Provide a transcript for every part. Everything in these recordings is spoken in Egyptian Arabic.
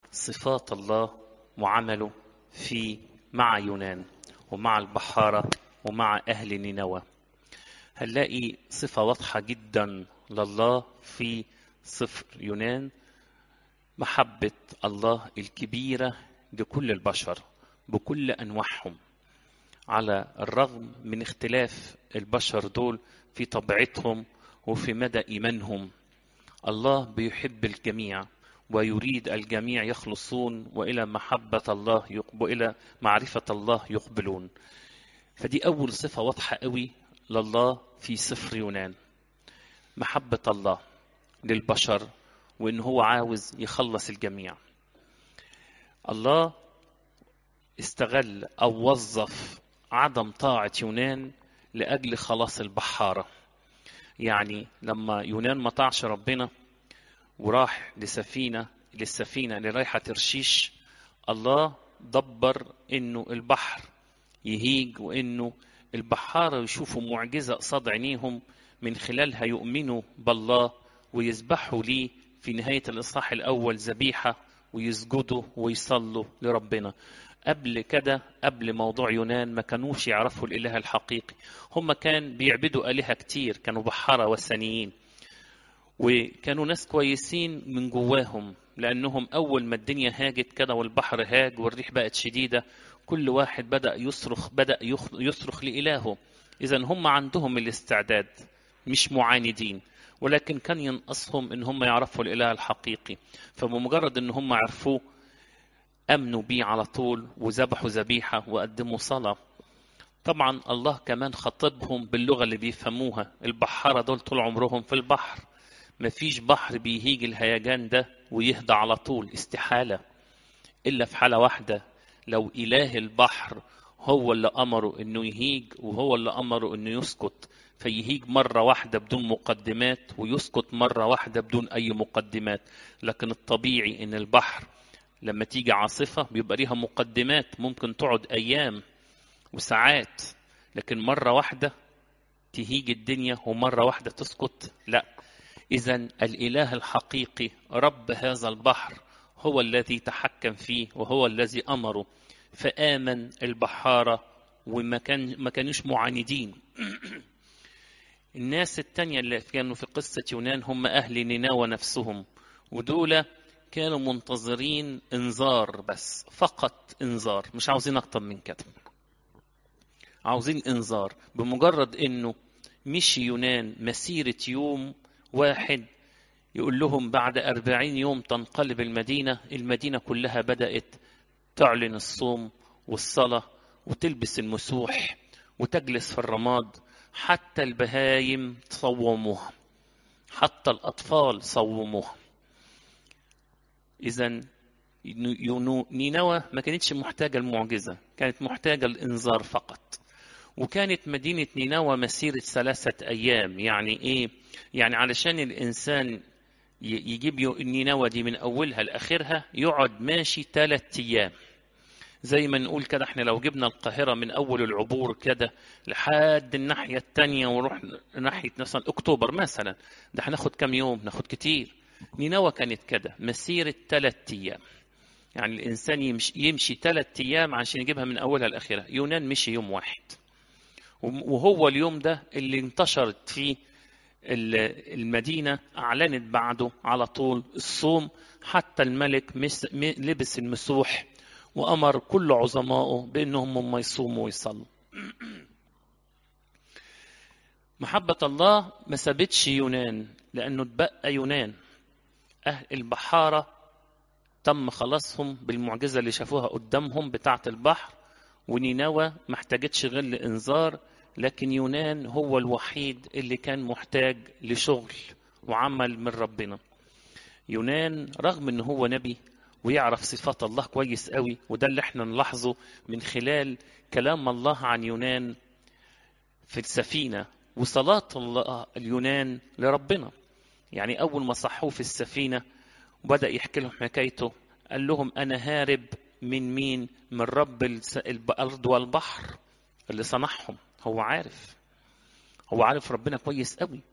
صفات الله وعمله في مع يونان ومع البحارة ومع أهل نينوى هنلاقي صفة واضحة جدا لله في سفر يونان محبة الله الكبيرة لكل البشر بكل أنواعهم على الرغم من اختلاف البشر دول في طبيعتهم وفي مدى إيمانهم الله بيحب الجميع ويريد الجميع يخلصون والى محبه الله يقب... والى معرفه الله يقبلون فدي اول صفه واضحه قوي لله في سفر يونان محبه الله للبشر وان هو عاوز يخلص الجميع الله استغل او وظف عدم طاعه يونان لاجل خلاص البحاره يعني لما يونان ما طاعش ربنا وراح لسفينة للسفينة اللي رايحة ترشيش الله دبر انه البحر يهيج وانه البحارة يشوفوا معجزة قصاد عينيهم من خلالها يؤمنوا بالله ويذبحوا ليه في نهاية الإصحاح الأول ذبيحة ويسجدوا ويصلوا لربنا قبل كده قبل موضوع يونان ما كانوش يعرفوا الإله الحقيقي هم كان بيعبدوا آلهة كتير كانوا بحارة وثنيين وكانوا ناس كويسين من جواهم لأنهم أول ما الدنيا هاجت كده والبحر هاج والريح بقت شديدة كل واحد بدأ يصرخ بدأ يصرخ لإلهه إذا هم عندهم الاستعداد مش معاندين ولكن كان ينقصهم ان هم يعرفوا الاله الحقيقي فبمجرد ان هم عرفوه امنوا بيه على طول وذبحوا ذبيحه وقدموا صلاه طبعا الله كمان خاطبهم باللغه اللي بيفهموها البحاره دول طول عمرهم في البحر مفيش بحر بيهيج الهيجان ده ويهدى على طول استحاله الا في حاله واحده لو اله البحر هو اللي امره انه يهيج وهو اللي امره انه يسكت فيهيج مرة واحدة بدون مقدمات ويسكت مرة واحدة بدون أي مقدمات لكن الطبيعي إن البحر لما تيجي عاصفة بيبقى ليها مقدمات ممكن تقعد أيام وساعات لكن مرة واحدة تهيج الدنيا ومرة واحدة تسكت لا إذا الإله الحقيقي رب هذا البحر هو الذي تحكم فيه وهو الذي أمره فآمن البحارة وما كان ما كانوش معاندين الناس التانية اللي كانوا في قصة يونان هم أهل نينوى نفسهم ودول كانوا منتظرين انذار بس فقط انذار مش عاوزين أكتر من كده عاوزين انذار بمجرد انه مشي يونان مسيرة يوم واحد يقول لهم بعد أربعين يوم تنقلب المدينة المدينة كلها بدأت تعلن الصوم والصلاة وتلبس المسوح وتجلس في الرماد حتى البهايم صوموها حتى الأطفال صوموها إذا نينوى ما كانتش محتاجة المعجزة كانت محتاجة الإنذار فقط وكانت مدينة نينوى مسيرة ثلاثة أيام يعني إيه؟ يعني علشان الإنسان يجيب نينوى دي من أولها لآخرها يقعد ماشي ثلاثة أيام زي ما نقول كده احنا لو جبنا القاهرة من أول العبور كده لحد الناحية التانية ونروح ناحية مثلا أكتوبر مثلا ده هناخد كام يوم ناخد كتير نينوى كانت كده مسيرة ثلاثة أيام يعني الإنسان يمشي, يمشي ثلاثة أيام عشان يجيبها من أولها لآخرها يونان مشي يوم واحد وهو اليوم ده اللي انتشرت فيه المدينة أعلنت بعده على طول الصوم حتى الملك لبس المسوح وأمر كل عظمائه بأنهم هم يصوموا ويصلوا محبة الله ما سابتش يونان لأنه اتبقى يونان أهل البحارة تم خلاصهم بالمعجزة اللي شافوها قدامهم بتاعة البحر ونينوى ما احتاجتش غير لإنذار لكن يونان هو الوحيد اللي كان محتاج لشغل وعمل من ربنا يونان رغم ان هو نبي ويعرف صفات الله كويس قوي وده اللي احنا نلاحظه من خلال كلام الله عن يونان في السفينة وصلاة الله اليونان لربنا يعني أول ما صحوه في السفينة وبدأ يحكي لهم حكايته قال لهم أنا هارب من مين من رب الأرض والبحر اللي صنعهم هو عارف هو عارف ربنا كويس قوي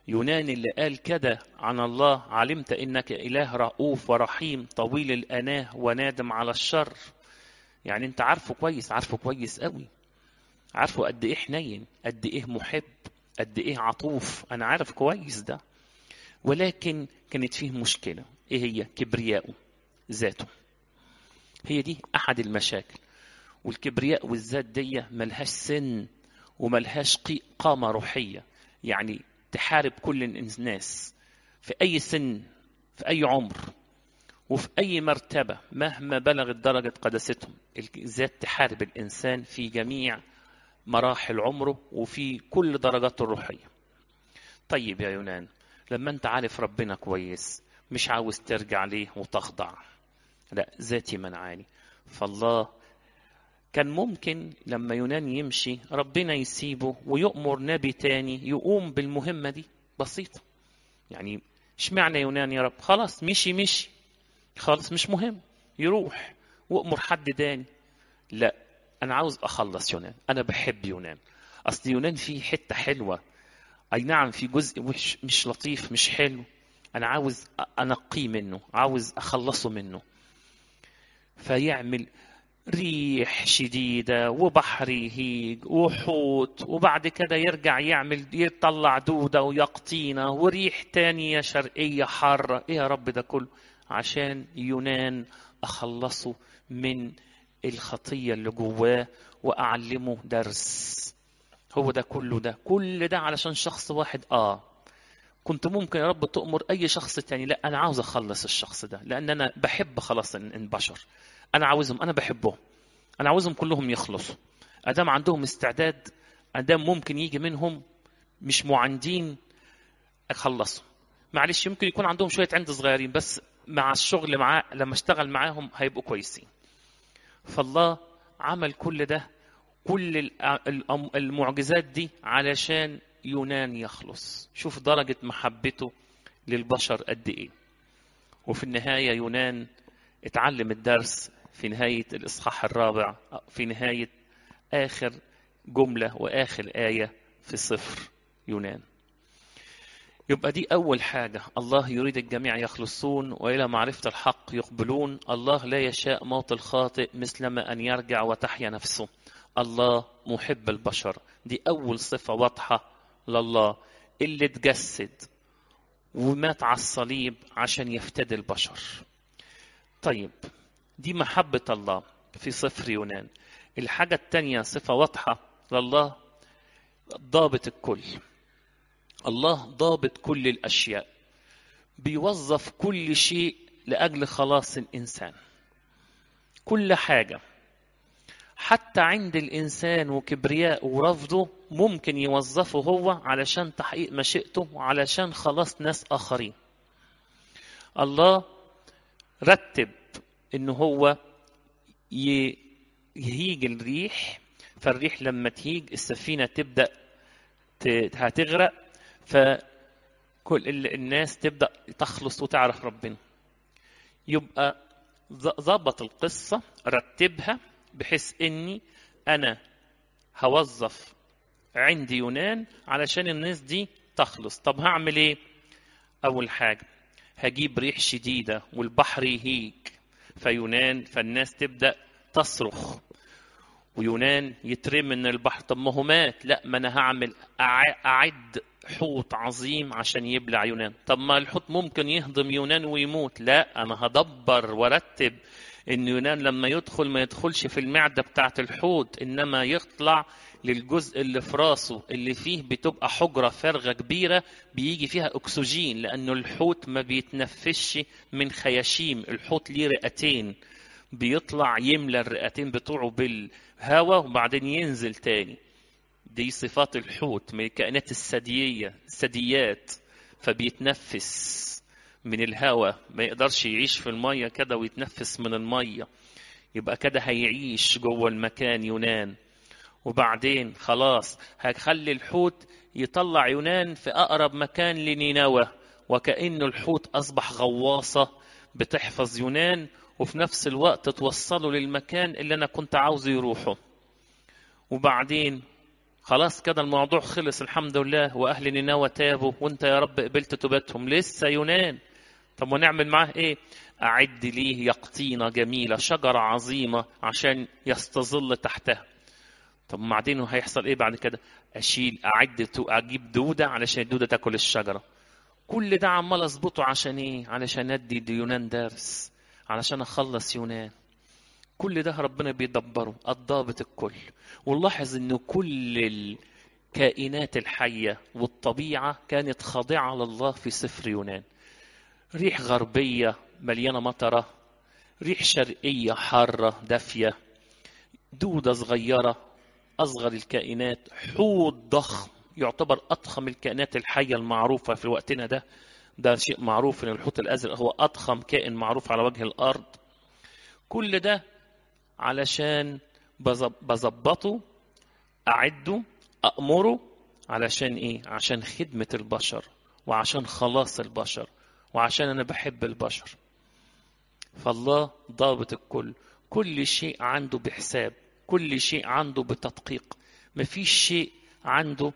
يونان اللي قال كده عن الله علمت انك اله رؤوف ورحيم طويل الاناه ونادم على الشر يعني انت عارفه كويس عارفه كويس قوي عارفه قد ايه حنين قد ايه محب قد ايه عطوف انا عارف كويس ده ولكن كانت فيه مشكله ايه هي كبرياءه ذاته هي دي احد المشاكل والكبرياء والذات دي ملهاش سن وملهاش قامة روحية يعني تحارب كل الناس في أي سن في أي عمر وفي أي مرتبة مهما بلغت درجة قداستهم الذات تحارب الإنسان في جميع مراحل عمره وفي كل درجاته الروحية طيب يا يونان لما أنت عارف ربنا كويس مش عاوز ترجع ليه وتخضع لا ذاتي منعاني فالله كان ممكن لما يونان يمشي ربنا يسيبه ويؤمر نبي تاني يقوم بالمهمة دي بسيطة يعني اشمعنى يونان يا رب خلاص مشي مشي خلاص مش مهم يروح وأمر حد تاني لا أنا عاوز أخلص يونان أنا بحب يونان أصل يونان فيه حتة حلوة أي نعم في جزء مش, مش لطيف مش حلو أنا عاوز أنقيه منه عاوز أخلصه منه فيعمل ريح شديدة وبحر يهيج وحوت وبعد كده يرجع يعمل يطلع دودة ويقطينة وريح تانية شرقية حارة ايه يا رب ده كله عشان يونان اخلصه من الخطية اللي جواه واعلمه درس هو ده كله ده كل ده علشان شخص واحد اه كنت ممكن يا رب تؤمر اي شخص تاني لا انا عاوز اخلص الشخص ده لان انا بحب خلاص البشر انا عاوزهم انا بحبهم انا عاوزهم كلهم يخلصوا ادام عندهم استعداد ادام ممكن يجي منهم مش معاندين اخلصهم معلش يمكن يكون عندهم شويه عند صغيرين بس مع الشغل معاه لما اشتغل معاهم هيبقوا كويسين فالله عمل كل ده كل المعجزات دي علشان يونان يخلص شوف درجة محبته للبشر قد ايه وفي النهاية يونان اتعلم الدرس في نهاية الإصحاح الرابع في نهاية آخر جملة وآخر آية في صفر يونان يبقى دي أول حاجة الله يريد الجميع يخلصون وإلى معرفة الحق يقبلون الله لا يشاء موت الخاطئ مثلما أن يرجع وتحيا نفسه الله محب البشر دي أول صفة واضحة لله اللي اتجسد ومات على الصليب عشان يفتدي البشر طيب دي محبة الله في صفر يونان الحاجة التانية صفة واضحة لله ضابط الكل الله ضابط كل الأشياء بيوظف كل شيء لأجل خلاص الإنسان كل حاجة حتى عند الإنسان وكبرياء ورفضه ممكن يوظفه هو علشان تحقيق مشيئته وعلشان خلاص ناس آخرين الله رتب إن هو يهيج الريح فالريح لما تهيج السفينة تبدأ هتغرق فكل الناس تبدأ تخلص وتعرف ربنا يبقى ظبط القصة رتبها بحيث اني انا هوظف عندي يونان علشان الناس دي تخلص طب هعمل ايه اول حاجة هجيب ريح شديدة والبحر يهيج فيونان فالناس تبدأ تصرخ ويونان يترمي من البحر طب ما هو مات لا ما انا هعمل اعد حوت عظيم عشان يبلع يونان طب ما الحوت ممكن يهضم يونان ويموت لا انا هدبر وارتب ان يونان لما يدخل ما يدخلش في المعده بتاعه الحوت انما يطلع للجزء اللي في راسه اللي فيه بتبقى حجره فارغه كبيره بيجي فيها اكسجين لانه الحوت ما بيتنفسش من خياشيم الحوت ليه رئتين بيطلع يملى الرئتين بتوعه بالهواء وبعدين ينزل تاني دي صفات الحوت من الكائنات الثدييه الثدييات فبيتنفس من الهواء ما يقدرش يعيش في المية كده ويتنفس من المية يبقى كده هيعيش جوه المكان يونان وبعدين خلاص هيخلي الحوت يطلع يونان في أقرب مكان لنينوى وكأنه الحوت أصبح غواصة بتحفظ يونان وفي نفس الوقت توصله للمكان اللي أنا كنت عاوزه يروحه وبعدين خلاص كده الموضوع خلص الحمد لله واهل نينوى تابوا وانت يا رب قبلت توبتهم لسه يونان طب ونعمل معاه ايه اعد ليه يقطينه جميله شجره عظيمه عشان يستظل تحتها طب بعدين هيحصل ايه بعد كده اشيل اعد اجيب دوده علشان الدوده تاكل الشجره كل ده عمال اظبطه عشان ايه علشان ادي يونان درس علشان اخلص يونان كل ده ربنا بيدبره الضابط الكل ونلاحظ ان كل الكائنات الحيه والطبيعه كانت خاضعه لله في سفر يونان ريح غربيه مليانه مطره ريح شرقيه حاره دافيه دوده صغيره اصغر الكائنات حوت ضخم يعتبر اضخم الكائنات الحيه المعروفه في وقتنا ده ده شيء معروف ان الحوت الازرق هو اضخم كائن معروف على وجه الارض كل ده علشان بظبطه اعده امره علشان ايه عشان خدمه البشر وعشان خلاص البشر وعشان انا بحب البشر فالله ضابط الكل كل شيء عنده بحساب كل شيء عنده بتدقيق مفيش شيء عنده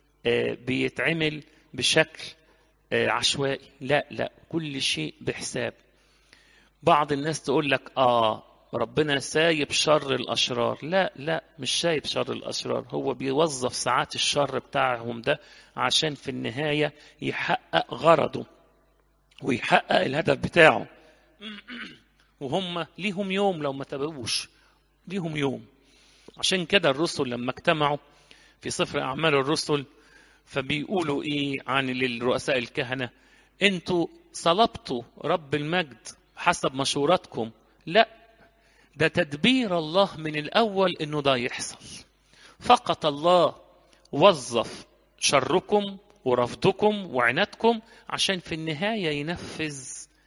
بيتعمل بشكل عشوائي لا لا كل شيء بحساب بعض الناس تقول لك اه ربنا سايب شر الاشرار لا لا مش سايب شر الاشرار هو بيوظف ساعات الشر بتاعهم ده عشان في النهايه يحقق غرضه ويحقق الهدف بتاعه وهم ليهم يوم لو ما تابعوش ليهم يوم عشان كده الرسل لما اجتمعوا في سفر اعمال الرسل فبيقولوا ايه عن للرؤساء الكهنه انتوا صلبتوا رب المجد حسب مشوراتكم لا ده تدبير الله من الاول انه ده يحصل فقط الله وظف شركم ورفضكم وعنادكم عشان في النهايه ينفذ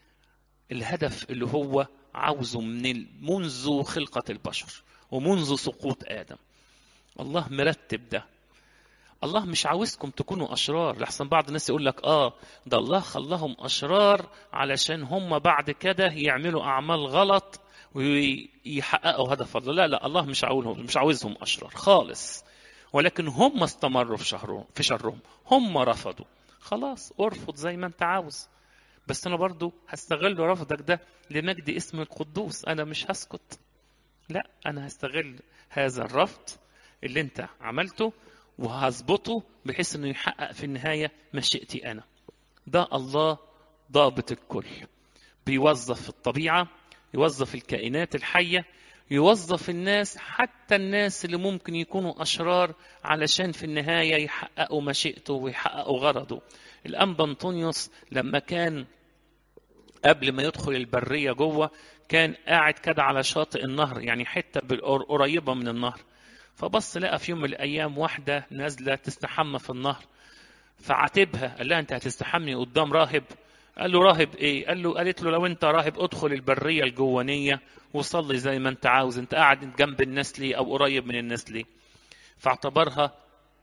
الهدف اللي هو عاوزه من منذ خلقه البشر ومنذ سقوط ادم الله مرتب ده الله مش عاوزكم تكونوا اشرار لحسن بعض الناس يقول لك اه ده الله خلاهم اشرار علشان هم بعد كده يعملوا اعمال غلط ويحققوا هدف الله لا لا الله مش عاوزهم مش عاوزهم اشرار خالص ولكن هم استمروا في شهرهم في شرهم هم رفضوا خلاص ارفض زي ما انت عاوز بس انا برضو هستغل رفضك ده لمجد اسم القدوس انا مش هسكت لا انا هستغل هذا الرفض اللي انت عملته وهظبطه بحيث انه يحقق في النهايه مشيئتي انا ده الله ضابط الكل بيوظف الطبيعه يوظف الكائنات الحيه يوظف الناس حتى الناس اللي ممكن يكونوا اشرار علشان في النهايه يحققوا مشيئته ويحققوا غرضه الانبا انطونيوس لما كان قبل ما يدخل البريه جوه كان قاعد كده على شاطئ النهر يعني حته قريبه من النهر فبص لقى في يوم من الايام واحده نازله تستحمى في النهر فعاتبها قال لها انت هتستحمي قدام راهب قال له راهب ايه قال له قالت له لو انت راهب ادخل البريه الجوانيه وصلي زي ما انت عاوز انت قاعد جنب الناس ليه او قريب من الناس ليه فاعتبرها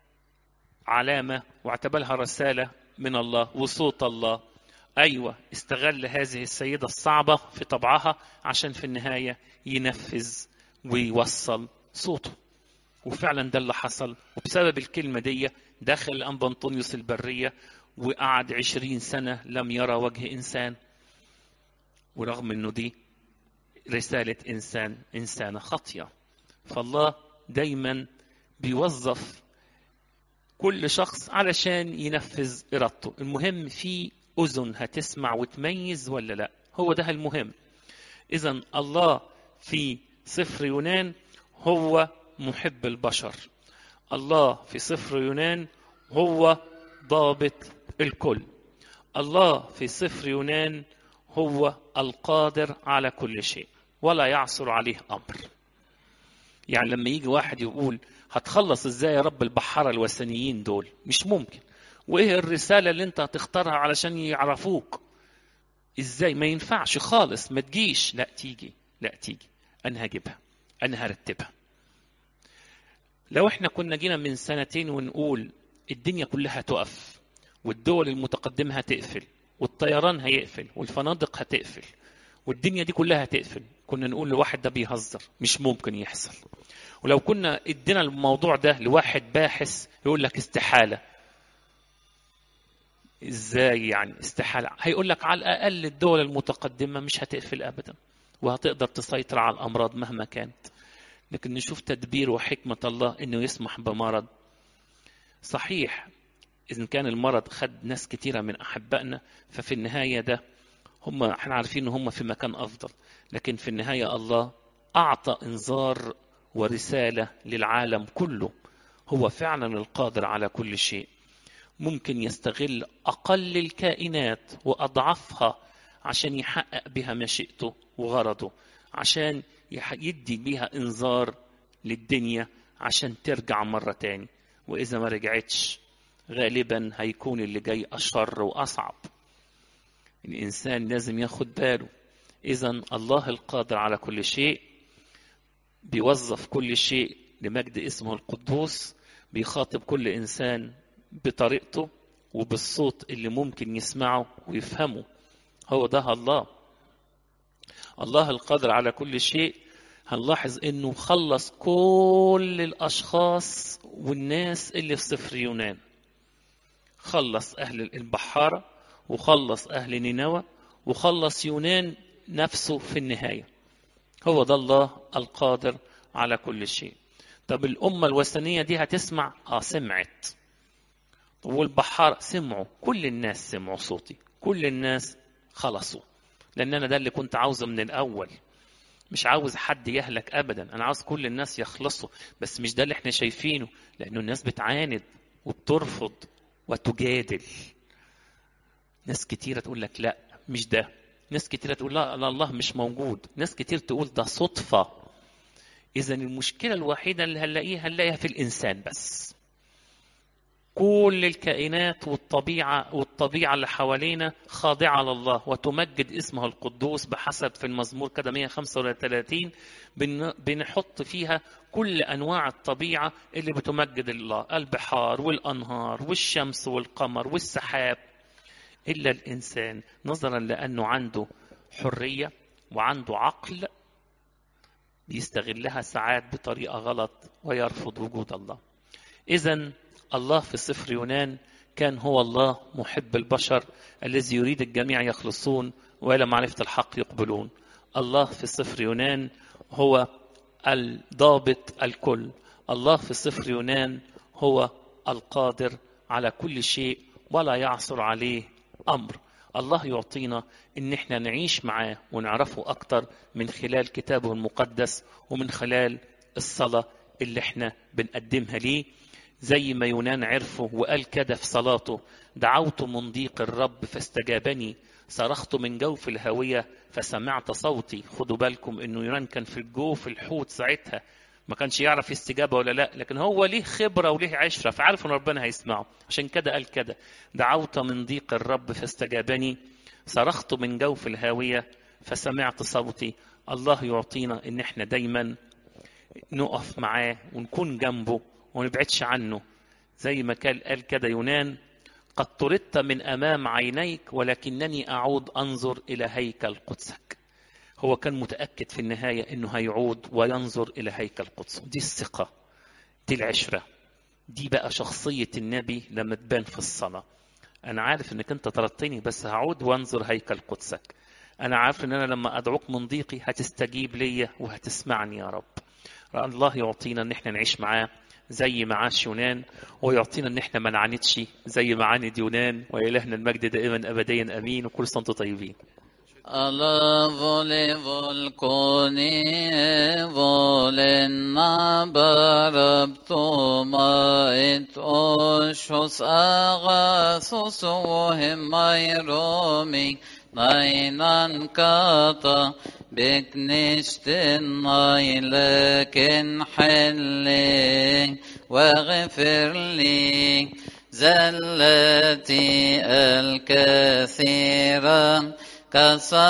علامه واعتبرها رساله من الله وصوت الله ايوه استغل هذه السيده الصعبه في طبعها عشان في النهايه ينفذ ويوصل صوته وفعلا ده اللي حصل وبسبب الكلمة دي دخل الأنبا أنطونيوس البرية وقعد عشرين سنة لم يرى وجه إنسان ورغم أنه دي رسالة إنسان إنسانة خاطية فالله دايما بيوظف كل شخص علشان ينفذ إرادته المهم في أذن هتسمع وتميز ولا لا هو ده المهم إذا الله في سفر يونان هو محب البشر الله في سفر يونان هو ضابط الكل الله في سفر يونان هو القادر على كل شيء ولا يعصر عليه امر يعني لما يجي واحد يقول هتخلص ازاي يا رب البحارة الوثنيين دول مش ممكن وايه الرسالة اللي انت هتختارها علشان يعرفوك ازاي ما ينفعش خالص ما تجيش لا تيجي لا تيجي انا هجيبها انا هرتبها لو احنا كنا جينا من سنتين ونقول الدنيا كلها تقف والدول المتقدمة هتقفل والطيران هيقفل والفنادق هتقفل والدنيا دي كلها هتقفل كنا نقول لواحد ده بيهزر مش ممكن يحصل ولو كنا ادينا الموضوع ده لواحد باحث يقول لك استحالة ازاي يعني استحالة هيقول لك على الأقل الدول المتقدمة مش هتقفل أبدا وهتقدر تسيطر على الأمراض مهما كانت لكن نشوف تدبير وحكمة الله إنه يسمح بمرض صحيح إذا كان المرض خد ناس كتيرة من أحبائنا ففي النهاية ده هم احنا عارفين إن هم في مكان أفضل لكن في النهاية الله أعطى إنذار ورسالة للعالم كله هو فعلا القادر على كل شيء ممكن يستغل أقل الكائنات وأضعفها عشان يحقق بها مشيئته وغرضه عشان يدي بها إنذار للدنيا عشان ترجع مرة تاني وإذا ما رجعتش غالبا هيكون اللي جاي أشر وأصعب الإنسان لازم ياخد باله إذا الله القادر على كل شيء بيوظف كل شيء لمجد اسمه القدوس بيخاطب كل إنسان بطريقته وبالصوت اللي ممكن يسمعه ويفهمه هو ده الله الله القادر على كل شيء هنلاحظ انه خلص كل الاشخاص والناس اللي في سفر يونان خلص اهل البحاره وخلص اهل نينوى وخلص يونان نفسه في النهايه هو ده الله القادر على كل شيء طب الامه الوثنيه دي هتسمع اه سمعت والبحاره سمعوا كل الناس سمعوا صوتي كل الناس خلصوا لان انا ده اللي كنت عاوزه من الاول مش عاوز حد يهلك ابدا انا عاوز كل الناس يخلصوا بس مش ده اللي احنا شايفينه لانه الناس بتعاند وبترفض وتجادل ناس كتيرة تقول لك لا مش ده ناس كتيرة تقول لا الله مش موجود ناس كتير تقول ده صدفة إذا المشكلة الوحيدة اللي هنلاقيها هنلاقيها في الإنسان بس كل الكائنات والطبيعة والطبيعة اللي حوالينا خاضعة لله وتمجد اسمه القدوس بحسب في المزمور كده 135 بنحط فيها كل أنواع الطبيعة اللي بتمجد الله البحار والأنهار والشمس والقمر والسحاب إلا الإنسان نظرا لأنه عنده حرية وعنده عقل بيستغلها ساعات بطريقة غلط ويرفض وجود الله إذا الله في سفر يونان كان هو الله محب البشر الذي يريد الجميع يخلصون وإلى معرفة الحق يقبلون الله في سفر يونان هو الضابط الكل الله في سفر يونان هو القادر على كل شيء ولا يعثر عليه أمر الله يعطينا ان احنا نعيش معاه ونعرفه اكتر من خلال كتابه المقدس ومن خلال الصلاة اللي احنا بنقدمها ليه زي ما يونان عرفه وقال كده في صلاته دعوت من ضيق الرب فاستجابني صرخت من جوف الهاوية فسمعت صوتي خدوا بالكم انه يونان كان في الجوف الحوت ساعتها ما كانش يعرف استجابة ولا لا لكن هو ليه خبرة وليه عشرة فعارف ان ربنا هيسمعه عشان كده قال كده دعوت من ضيق الرب فاستجابني صرخت من جوف الهاوية فسمعت صوتي الله يعطينا ان احنا دايما نقف معاه ونكون جنبه وما نبعدش عنه زي ما قال قال كده يونان قد طردت من امام عينيك ولكنني اعود انظر الى هيكل قدسك هو كان متاكد في النهايه انه هيعود وينظر الى هيكل قدسه دي الثقه دي العشره دي بقى شخصيه النبي لما تبان في الصلاه انا عارف انك انت طردتني بس هعود وانظر هيكل قدسك انا عارف ان انا لما ادعوك من ضيقي هتستجيب ليا وهتسمعني يا رب الله يعطينا ان احنا نعيش معاه زي ما عاش يونان ويعطينا ان احنا ما نعاندش زي ما عاند يونان والهنا المجد دائما ابديا امين وكل سنه وانتم طيبين Alla volevo coni volenna barabtoma et oshos agathos ohem mairomi nainan kata بكنشتن لكن حلي واغفر لي زلتي الكثيرة كسر